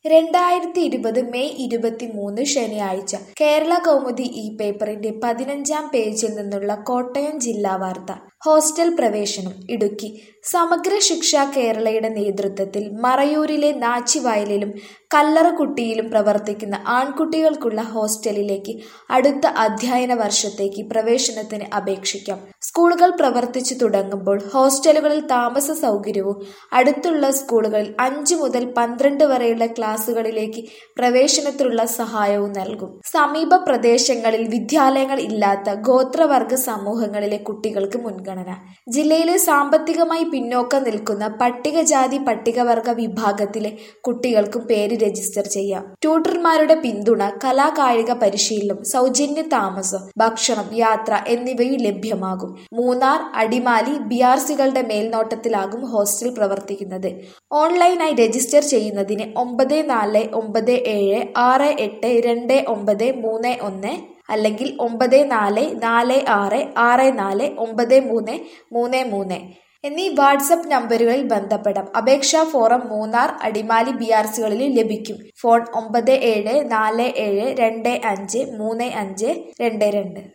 രണ്ടായിരത്തി ഇരുപത് മെയ് ഇരുപത്തിമൂന്ന് ശനിയാഴ്ച കേരള കൗമുദി ഈ പേപ്പറിന്റെ പതിനഞ്ചാം പേജിൽ നിന്നുള്ള കോട്ടയം ജില്ലാ വാർത്ത ഹോസ്റ്റൽ പ്രവേശനം ഇടുക്കി സമഗ്ര ശിക്ഷ കേരളയുടെ നേതൃത്വത്തിൽ മറയൂരിലെ നാച്ചിവയലിലും കല്ലറക്കുട്ടിയിലും പ്രവർത്തിക്കുന്ന ആൺകുട്ടികൾക്കുള്ള ഹോസ്റ്റലിലേക്ക് അടുത്ത അധ്യയന വർഷത്തേക്ക് പ്രവേശനത്തിന് അപേക്ഷിക്കാം സ്കൂളുകൾ പ്രവർത്തിച്ചു തുടങ്ങുമ്പോൾ ഹോസ്റ്റലുകളിൽ താമസ സൗകര്യവും അടുത്തുള്ള സ്കൂളുകളിൽ അഞ്ചു മുതൽ പന്ത്രണ്ട് വരെയുള്ള ക്ലാസുകളിലേക്ക് പ്രവേശനത്തിനുള്ള സഹായവും നൽകും സമീപ പ്രദേശങ്ങളിൽ വിദ്യാലയങ്ങൾ ഇല്ലാത്ത ഗോത്രവർഗ സമൂഹങ്ങളിലെ കുട്ടികൾക്ക് മുൻഗണന ജില്ലയിലെ സാമ്പത്തികമായി പിന്നോക്കം നിൽക്കുന്ന പട്ടികജാതി പട്ടികവർഗ വിഭാഗത്തിലെ കുട്ടികൾക്കും പേര് രജിസ്റ്റർ ചെയ്യാം ട്യൂട്ടർമാരുടെ പിന്തുണ കലാകായിക പരിശീലനം സൗജന്യ താമസം ഭക്ഷണം യാത്ര എന്നിവയും ലഭ്യമാകും മൂന്നാർ അടിമാലി ബി ആർ സികളുടെ മേൽനോട്ടത്തിലാകും ഹോസ്റ്റൽ പ്രവർത്തിക്കുന്നത് ഓൺലൈനായി രജിസ്റ്റർ ചെയ്യുന്നതിന് ഒമ്പത് നാല് ഒമ്പത് ഏഴ് ആറ് എട്ട് രണ്ട് ഒമ്പത് മൂന്ന് ഒന്ന് അല്ലെങ്കിൽ ഒമ്പത് നാല് നാല് ആറ് ആറ് നാല് ഒമ്പത് മൂന്ന് മൂന്ന് മൂന്ന് എന്നീ വാട്സപ്പ് നമ്പറുകളിൽ ബന്ധപ്പെടാം അപേക്ഷാ form Munnar Adimali B R സികളിൽ ലഭിക്കും ഫോൺ ഒമ്പത് ഏഴ് നാല് ഏഴ് രണ്ട് അഞ്ച് മൂന്ന് അഞ്ച് രണ്ട് രണ്ട്